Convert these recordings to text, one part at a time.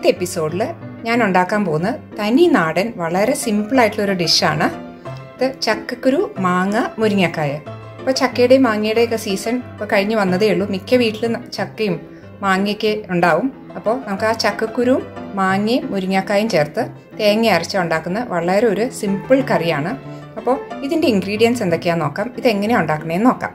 ഇന്നത്തെ എപ്പിസോഡിൽ ഞാൻ ഉണ്ടാക്കാൻ പോകുന്ന തനി നാടൻ വളരെ സിമ്പിളായിട്ടുള്ളൊരു ഡിഷാണ് ഇത് ചക്കക്കുരു മാങ്ങ മുരിങ്ങക്കായ ഇപ്പോൾ ചക്കയുടെയും മാങ്ങയുടെയും ഒക്കെ സീസൺ ഇപ്പോൾ കഴിഞ്ഞ് വന്നതേ ഉള്ളൂ മിക്ക വീട്ടിലും ചക്കയും മാങ്ങയൊക്കെ ഉണ്ടാവും അപ്പോൾ നമുക്ക് ആ ചക്കക്കുരുവും മാങ്ങയും മുരിങ്ങക്കായും ചേർത്ത് തേങ്ങ അരച്ച് ഉണ്ടാക്കുന്ന വളരെ ഒരു സിമ്പിൾ കറിയാണ് അപ്പോൾ ഇതിൻ്റെ ഇൻഗ്രീഡിയൻസ് എന്തൊക്കെയാണെന്ന് നോക്കാം ഇത് എങ്ങനെയാണ് ഉണ്ടാക്കണേന്ന് നോക്കാം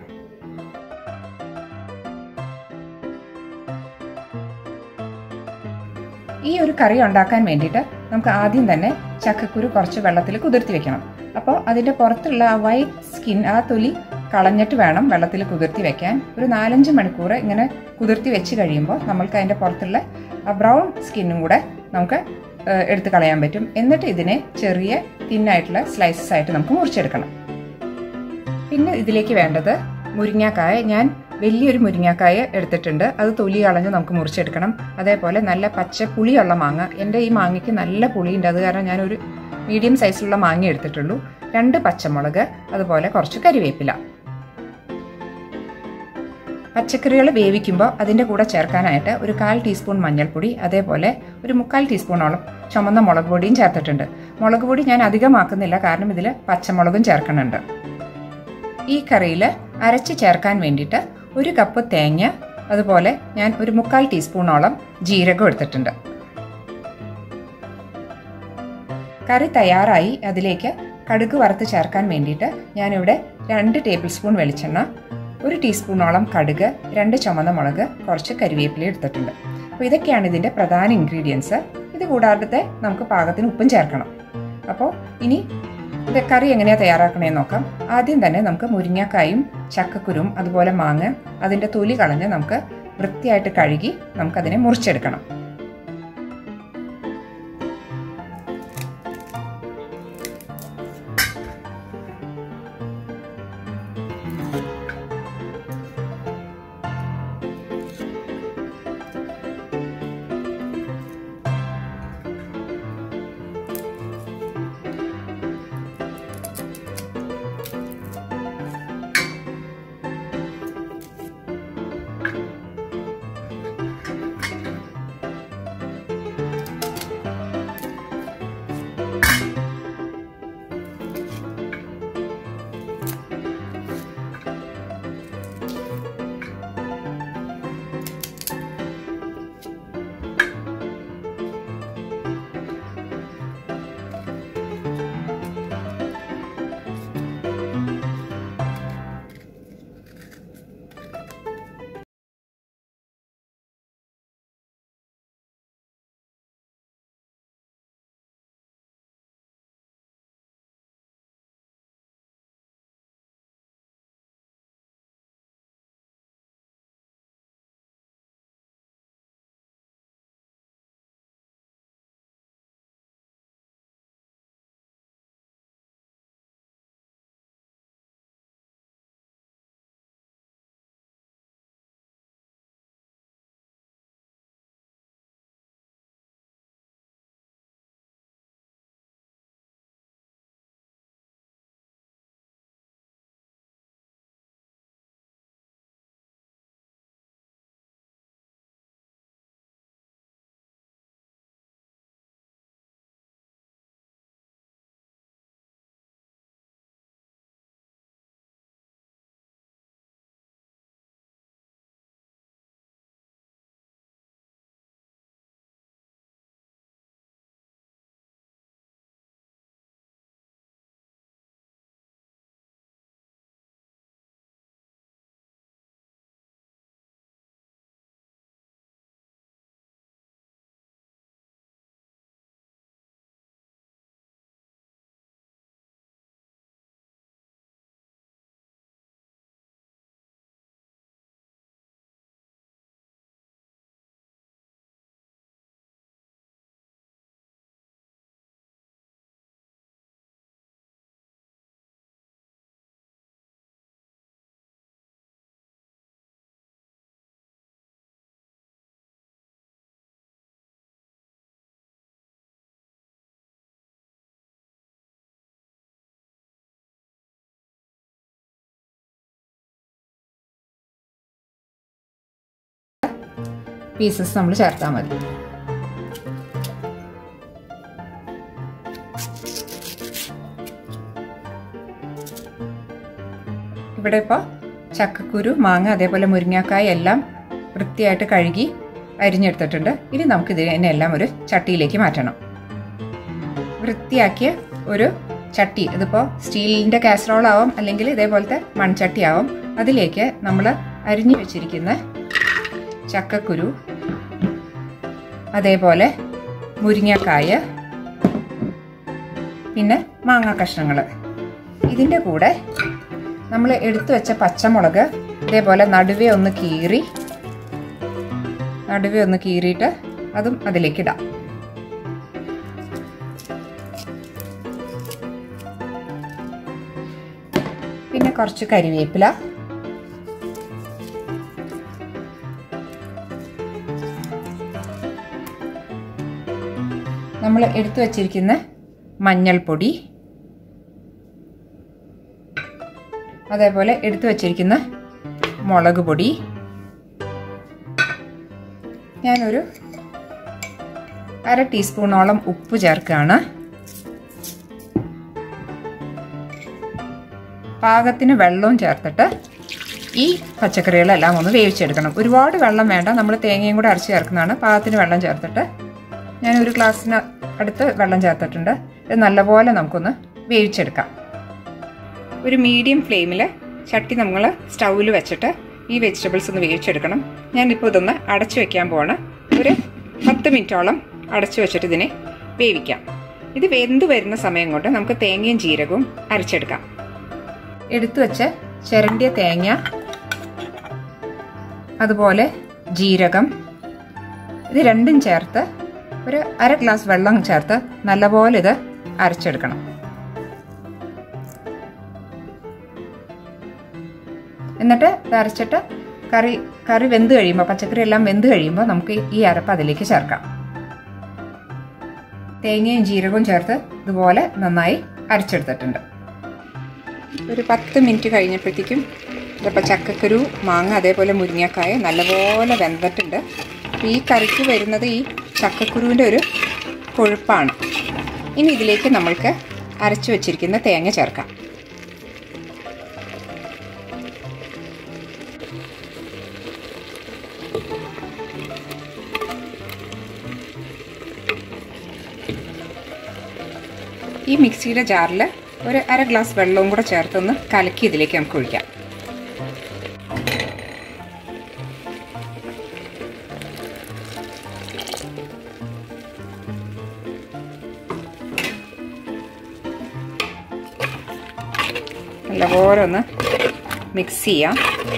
ഈ ഒരു കറി ഉണ്ടാക്കാൻ വേണ്ടിയിട്ട് നമുക്ക് ആദ്യം തന്നെ ചക്കക്കുരു കുറച്ച് വെള്ളത്തിൽ കുതിർത്തി വെക്കണം അപ്പോൾ അതിൻ്റെ പുറത്തുള്ള ആ വൈറ്റ് സ്കിൻ ആ തൊലി കളഞ്ഞിട്ട് വേണം വെള്ളത്തിൽ കുതിർത്തി വെക്കാൻ ഒരു നാലഞ്ച് മണിക്കൂർ ഇങ്ങനെ കുതിർത്തി വെച്ച് കഴിയുമ്പോൾ നമ്മൾക്ക് അതിൻ്റെ പുറത്തുള്ള ആ ബ്രൗൺ സ്കിന്നും കൂടെ നമുക്ക് എടുത്ത് കളയാൻ പറ്റും എന്നിട്ട് ഇതിനെ ചെറിയ തിന്നായിട്ടുള്ള സ്ലൈസസ് ആയിട്ട് നമുക്ക് മുറിച്ചെടുക്കണം പിന്നെ ഇതിലേക്ക് വേണ്ടത് മുരിങ്ങാക്കായ ഞാൻ വലിയൊരു മുരിങ്ങാക്കായ എടുത്തിട്ടുണ്ട് അത് തൊലി കളഞ്ഞ് നമുക്ക് മുറിച്ചെടുക്കണം അതേപോലെ നല്ല പച്ച പുളിയുള്ള മാങ്ങ എൻ്റെ ഈ മാങ്ങയ്ക്ക് നല്ല പുളിയുണ്ട് അത് കാരണം ഞാനൊരു മീഡിയം സൈസിലുള്ള മാങ്ങ എടുത്തിട്ടുള്ളൂ രണ്ട് പച്ചമുളക് അതുപോലെ കുറച്ച് കരിവേപ്പില പച്ചക്കറികൾ വേവിക്കുമ്പോൾ അതിൻ്റെ കൂടെ ചേർക്കാനായിട്ട് ഒരു കാൽ ടീസ്പൂൺ മഞ്ഞൾപ്പൊടി അതേപോലെ ഒരു മുക്കാൽ ടീസ്പൂണോളം ചുമന്ന മുളക് പൊടിയും ചേർത്തിട്ടുണ്ട് മുളക് പൊടി ഞാൻ അധികമാക്കുന്നില്ല കാരണം ഇതിൽ പച്ചമുളകും ചേർക്കുന്നുണ്ട് ഈ കറിയിൽ അരച്ച് ചേർക്കാൻ വേണ്ടിയിട്ട് ഒരു കപ്പ് തേങ്ങ അതുപോലെ ഞാൻ ഒരു മുക്കാൽ ടീസ്പൂണോളം ജീരകം എടുത്തിട്ടുണ്ട് കറി തയ്യാറായി അതിലേക്ക് കടുക് വറുത്ത് ചേർക്കാൻ വേണ്ടിയിട്ട് ഞാനിവിടെ രണ്ട് ടേബിൾ സ്പൂൺ വെളിച്ചെണ്ണ ഒരു ടീസ്പൂണോളം കടുക് രണ്ട് ചുമന്ന മുളക് കുറച്ച് കരിവേപ്പില എടുത്തിട്ടുണ്ട് അപ്പോൾ ഇതൊക്കെയാണ് ഇതിൻ്റെ പ്രധാന ഇൻഗ്രീഡിയൻസ് ഇത് കൂടാതെ നമുക്ക് പാകത്തിന് ഉപ്പും ചേർക്കണം അപ്പോൾ ഇനി ഇത് കറി എങ്ങനെയാണ് തയ്യാറാക്കണേന്ന് നോക്കാം ആദ്യം തന്നെ നമുക്ക് മുരിങ്ങക്കായും ചക്കക്കുരും അതുപോലെ മാങ്ങ അതിൻ്റെ തൊലി കളഞ്ഞ് നമുക്ക് വൃത്തിയായിട്ട് കഴുകി നമുക്കതിനെ മുറിച്ചെടുക്കണം പീസസ് നമ്മൾ ചേർത്താൽ മതി ഇവിടെ ഇപ്പോൾ ചക്കക്കുരു മാങ്ങ അതേപോലെ മുരിങ്ങാക്കായ എല്ലാം വൃത്തിയായിട്ട് കഴുകി അരിഞ്ഞെടുത്തിട്ടുണ്ട് ഇനി നമുക്ക് ഇതിനെല്ലാം ഒരു ചട്ടിയിലേക്ക് മാറ്റണം വൃത്തിയാക്കിയ ഒരു ചട്ടി ഇതിപ്പോൾ സ്റ്റീലിൻ്റെ കാസറോൾ ആവും അല്ലെങ്കിൽ ഇതേപോലത്തെ മൺചട്ടി ആവും അതിലേക്ക് നമ്മൾ അരിഞ്ഞു വെച്ചിരിക്കുന്ന ചക്കക്കുരു അതേപോലെ മുരിങ്ങക്കായ പിന്നെ മാങ്ങ കഷ്ണങ്ങൾ ഇതിൻ്റെ കൂടെ നമ്മൾ എടുത്തു വെച്ച പച്ചമുളക് ഇതേപോലെ നടുവേ ഒന്ന് കീറി നടുവേ ഒന്ന് കീറിയിട്ട് അതും അതിലേക്ക് ഇടാം പിന്നെ കുറച്ച് കരിവേപ്പില നമ്മൾ എടുത്തു വച്ചിരിക്കുന്ന മഞ്ഞൾപ്പൊടി അതേപോലെ എടുത്തു വച്ചിരിക്കുന്ന മുളക് പൊടി ഞാനൊരു അര ടീസ്പൂണോളം ഉപ്പ് ചേർക്കുകയാണ് പാകത്തിന് വെള്ളവും ചേർത്തിട്ട് ഈ പച്ചക്കറികളെല്ലാം ഒന്ന് വേവിച്ചെടുക്കണം ഒരുപാട് വെള്ളം വേണ്ട നമ്മൾ തേങ്ങയും കൂടെ അരച്ച് ചേർക്കുന്നതാണ് പാകത്തിന് വെള്ളം ചേർത്തിട്ട് ഞാൻ ഒരു ഗ്ലാസ്സിന് അടുത്ത് വെള്ളം ചേർത്തിട്ടുണ്ട് ഇത് നല്ലപോലെ നമുക്കൊന്ന് വേവിച്ചെടുക്കാം ഒരു മീഡിയം ഫ്ലെയിമിൽ ചട്ടി നമ്മൾ സ്റ്റൗവിൽ വെച്ചിട്ട് ഈ വെജിറ്റബിൾസ് ഒന്ന് വേവിച്ചെടുക്കണം ഞാനിപ്പോൾ ഇതൊന്ന് അടച്ചു വെക്കാൻ പോവാണ് ഒരു പത്ത് മിനിറ്റോളം അടച്ചു വെച്ചിട്ട് ഇതിനെ വേവിക്കാം ഇത് വെന്ത് വരുന്ന സമയം കൊണ്ട് നമുക്ക് തേങ്ങയും ജീരകവും അരച്ചെടുക്കാം എടുത്തു വെച്ച ചിരണ്ടിയ തേങ്ങ അതുപോലെ ജീരകം ഇത് രണ്ടും ചേർത്ത് ഒരു അര ഗ്ലാസ് വെള്ളം ചേർത്ത് നല്ലപോലെ ഇത് അരച്ചെടുക്കണം എന്നിട്ട് ഇത് അരച്ചിട്ട് കറി കറി വെന്ത് കഴിയുമ്പോൾ പച്ചക്കറി എല്ലാം വെന്ത് കഴിയുമ്പോൾ നമുക്ക് ഈ അരപ്പ് അതിലേക്ക് ചേർക്കാം തേങ്ങയും ജീരകവും ചേർത്ത് ഇതുപോലെ നന്നായി അരച്ചെടുത്തിട്ടുണ്ട് ഒരു പത്ത് മിനിറ്റ് കഴിഞ്ഞപ്പോഴത്തേക്കും ഇതിപ്പോൾ ചക്കക്കുരു മാങ്ങ അതേപോലെ മുരിങ്ങക്കായ നല്ലപോലെ വെന്തിട്ടുണ്ട് ഈ കറിക്ക് വരുന്നത് ഈ ചക്കക്കുരുവിൻ്റെ ഒരു കൊഴുപ്പാണ് ഇനി ഇതിലേക്ക് നമ്മൾക്ക് അരച്ചു വച്ചിരിക്കുന്ന തേങ്ങ ചേർക്കാം ഈ മിക്സിയുടെ ജാറിൽ ഒരു അര ഗ്ലാസ് വെള്ളവും കൂടെ ചേർത്തൊന്ന് കലക്കി ഇതിലേക്ക് നമുക്ക് ഒഴിക്കാം നല്ലപോലെ ഒന്ന് മിക്സ് ചെയ്യാം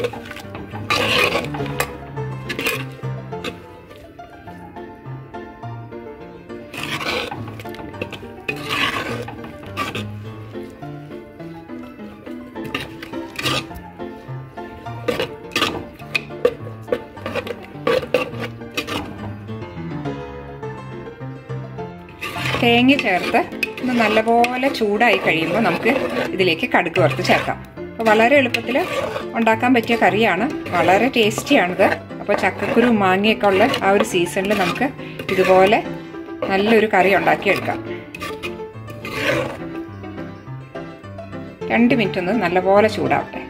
തേങ്ങ ചേർത്ത് ഇത് നല്ലപോലെ ചൂടായി കഴിയുമ്പോൾ നമുക്ക് ഇതിലേക്ക് കടുക് വറുത്ത് ചേർക്കാം അപ്പോൾ വളരെ എളുപ്പത്തിൽ ഉണ്ടാക്കാൻ പറ്റിയ കറിയാണ് വളരെ ടേസ്റ്റിയാണിത് അപ്പോൾ ചക്കക്കുരു മാങ്ങയൊക്കെ ഉള്ള ആ ഒരു സീസണിൽ നമുക്ക് ഇതുപോലെ നല്ലൊരു കറി ഉണ്ടാക്കിയെടുക്കാം രണ്ട് മിനിറ്റ് ഒന്ന് നല്ലപോലെ ചൂടാവട്ടെ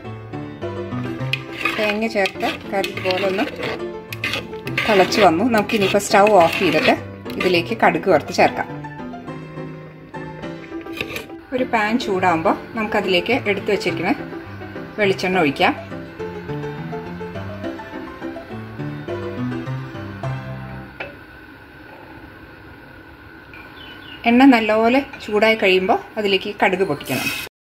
തേങ്ങ ചേർത്ത് കറി ഇതുപോലെ ഒന്ന് തിളച്ച് വന്നു നമുക്ക് ഇനിയിപ്പോൾ സ്റ്റൗ ഓഫ് ചെയ്തിട്ട് ഇതിലേക്ക് കടുക് വറുത്ത് ചേർക്കാം ഒരു പാൻ ചൂടാകുമ്പോൾ നമുക്കതിലേക്ക് എടുത്തു വെച്ചിരിക്കുന്ന വെളിച്ചെണ്ണ ഒഴിക്കാം എണ്ണ നല്ലപോലെ ചൂടായി കഴിയുമ്പോൾ അതിലേക്ക് കടുക് പൊട്ടിക്കണം